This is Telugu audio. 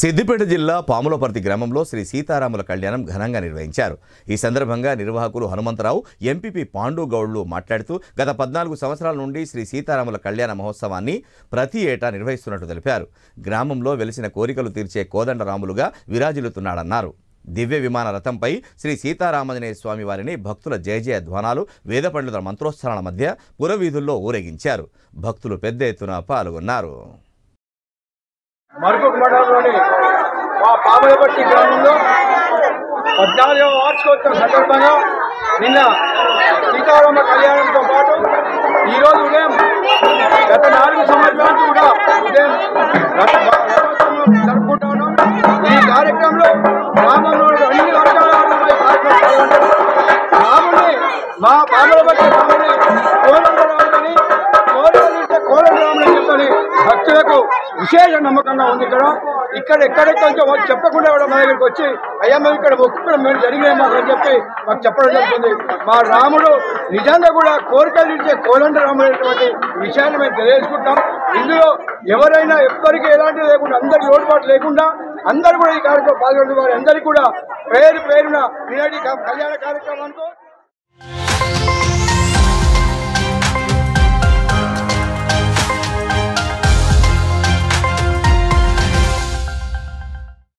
సిద్దిపేట జిల్లా పాములపర్తి గ్రామంలో శ్రీ సీతారాముల కళ్యాణం ఘనంగా నిర్వహించారు ఈ సందర్భంగా నిర్వాహకులు హనుమంతరావు ఎంపీపీ పాండు గౌడ్లు మాట్లాడుతూ గత పద్నాలుగు సంవత్సరాల నుండి శ్రీ సీతారాముల కళ్యాణ మహోత్సవాన్ని ప్రతి ఏటా నిర్వహిస్తున్నట్టు తెలిపారు గ్రామంలో వెలిసిన కోరికలు తీర్చే కోదండరాములుగా విరాజిల్లుతున్నాడన్నారు దివ్య విమాన రథంపై శ్రీ సీతారామాంజనేయ స్వామి వారిని భక్తుల జయజయ ధ్వానాలు వేద పండితుల మంత్రోచ్చారణ మధ్య పురవీధుల్లో ఊరేగించారు భక్తులు పెద్ద ఎత్తున పాల్గొన్నారు మరుగు మండలంలోని మా పామలపట్టి గ్రామంలో పద్నాలుగవ వార్షికోత్సవం సందర్భంగా నిన్న సీతారామ కళ్యాణంతో పాటు ఈరోజు ఉదయం గత నాలుగు సంవత్సరాల నుంచి కూడా ఉదయం రథ- రథోత్సవం జరుపుకుంటా ఉన్నాం ఈ కార్యక్రమంలో గ్రామంలో అన్ని వర్గాల వారు మా ఈ కార్యక్రమంలో పాల్గొంటారు. రాముని మా పామలపట్టి రాముని కోలంబరాముని కోలంటే కోలంబరాముని చెప్పని భక్తులకు విశేష నమ్మకంగా ఉంది ఇక్కడ ఇక్కడ ఎక్కడెక్కడ వాళ్ళు చెప్పకుండా కూడా మా దగ్గరికి వచ్చి అయ్యా మేము ఇక్కడ మొక్కుకోవడం మేము జరిగినాయి మాకు అని చెప్పి మాకు చెప్పడం జరుగుతుంది మా రాముడు నిజంగా కూడా కోరికలు ఇచ్చే కోలంట రాముడు అనేటువంటి విషయాన్ని మేము తెలియజేసుకుంటాం ఇందులో ఎవరైనా ఎవ్వరికి ఎలాంటి లేకుండా అందరికి లోటుపాటు లేకుండా అందరూ కూడా ఈ కార్యక్రమం పాల్గొనే వారు అందరికీ కూడా పేరు పేరున ఈనాటి కళ్యాణ కార్యక్రమానికి